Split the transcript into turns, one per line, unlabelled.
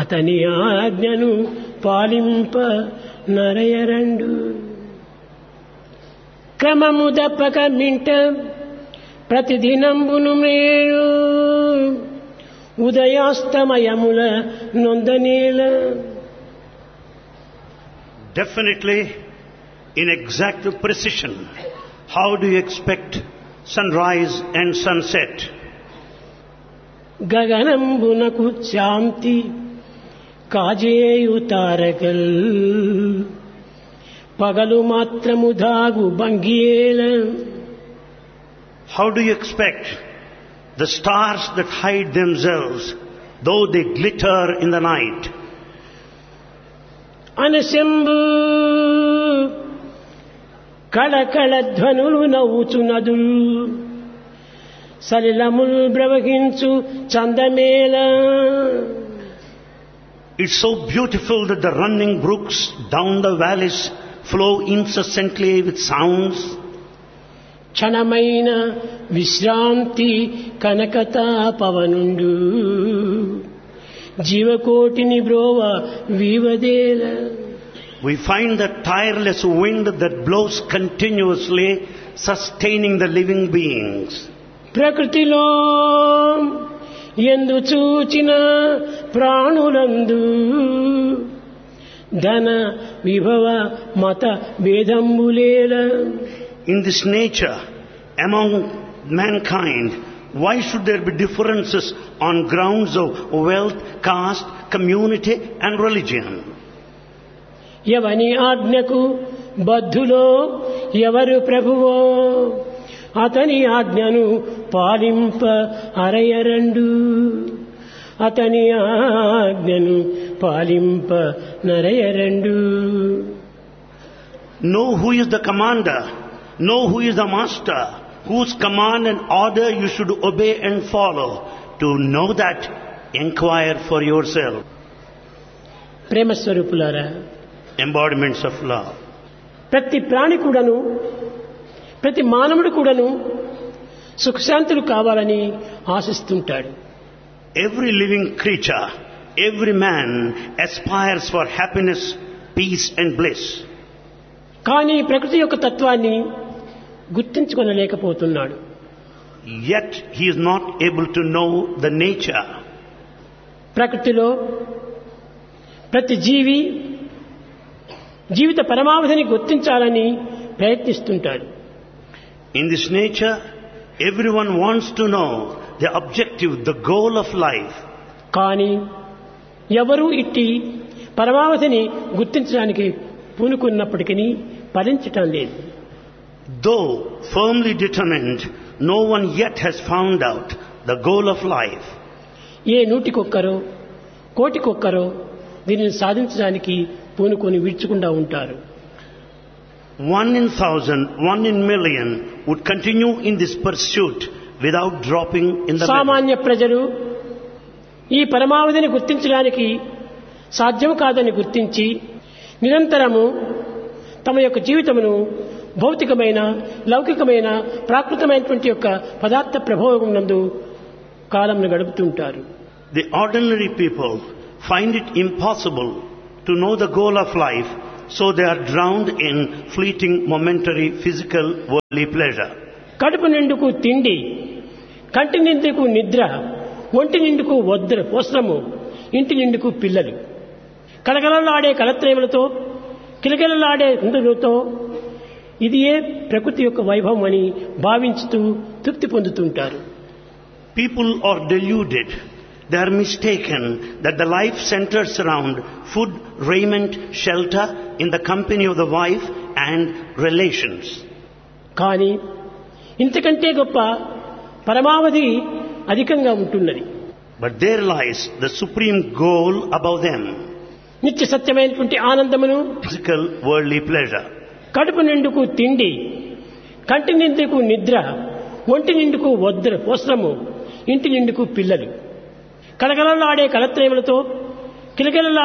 అతని ఆజ్ఞను పాలింప నరయరండు క్రమము దప్పక మింట ప్రతిదినంబును మేలు ఉదయాస్తమయముల నొందనేల
Definitely, in exact precision, how do you expect sunrise and sunset?
గగనంబునకు శాంతి కాజేయు తారకల్ పగలు మాత్రము దాగు భంగియేల
How do you expect the stars that hide themselves, though they glitter in the night?
అనశంభు కళకళ ధ్వనులు నవ్వుచు నదులు సలిలముల్ ప్రవహించు చందమేళ
It's so beautiful that the running brooks down the valleys flow incessantly with sounds.
క్షణమైన విశ్రాంతి కనకతా పవనుండు జీవకోటిని బ్రోవ వీవదేల
We find the tireless wind that blows continuously, sustaining the living beings.
ప్రకృతిలో ఎందు చూచిన ప్రాణులందు ధన విభవ మత భేదంబులేల
In this nature, among mankind, why should there be differences on grounds of wealth, caste, community and religion?
ఎవని ఆజ్ఞకు బద్ధులో ఎవరు ప్రభువో అతని ఆజ్ఞను పాలింప అరయరండు అతని ఆజ్ఞను పాలింప నరయరండు
Know who is the commander, know who is the master, whose command and order you should obey and follow. To know that, inquire for yourself.
ప్రేమస్వరూపులారా
Embodiments of love.
ప్రతి ప్రాణి కూడాను ప్రతి మానవుడు కూడాను సుఖశాంతులు కావాలని ఆశిస్తుంటాడు
Every living creature, every man aspires for happiness, peace and bliss.
కానీ ప్రకృతి యొక్క తత్వాన్ని గుర్తించుకొనలేకపోతున్నాడు
Yet he is not able to know the nature.
ప్రకృతిలో ప్రతి జీవి జీవిత పరమావధిని గుర్తించాలని ప్రయత్నిస్తుంటాడు
In this nature, everyone wants to know the objective, the goal of life.
కానీ ఎవరూ ఇట్టి పరమావధిని గుర్తించడానికి పూనుకున్నప్పటికీ ఫలించటం లేదు
Though firmly determined, no one yet has found out the goal of life.
ఏ నూటికొక్కరో కోటికొక్కరో దీనిని సాధించడానికి పూనుకొని విడుచుకుండా ఉంటారు
One in thousand, one in million would continue in this pursuit without dropping in the middle.
సామాన్య ప్రజలు ఈ పరమావధిని గుర్తించడానికి సాధ్యం కాదని గుర్తించి నిరంతరము తమ యొక్క జీవితమును భౌతికమైన లౌకికమైన ప్రాకృతమైనటువంటి యొక్క పదార్థ ప్రభావం నందు కాలంను గడుపుతుంటారు
The ordinary people find it impossible to know the goal of life, so they are drowned in fleeting, momentary, physical, worldly pleasure.
కడుపు నిండుకు తిండి కంటి నిండుకు నిద్ర ఒంటి నిండుకు వద్ర వస్త్రము ఇంటి నిండుకు పిల్లలు కలకలలాడే కలత్రేములతో కిలకిలలాడే ఇంద్రులతో ఇది ఏ ప్రకృతి యొక్క వైభవం అని భావించుతూ తృప్తి పొందుతుంటారు
People are deluded. They are mistaken that the life centers around food, raiment, shelter, in the company of the wife and relations.
కానీ ఇంతకంటే గొప్ప పరమావధి అధికంగా ఉంటున్నది
But there lies the supreme goal above them,
నిత్య సత్యమైనటువంటి ఆనందమును
physical, worldly pleasure.
కడుపు నిండుకు తిండి కంటి నిండుకు నిద్ర ఒంటి నిండుకు వద్ర వస్త్రము ఇంటి నిండుకు పిల్లలు కలకలలాడే కలత్రేములతో కిలకిలలా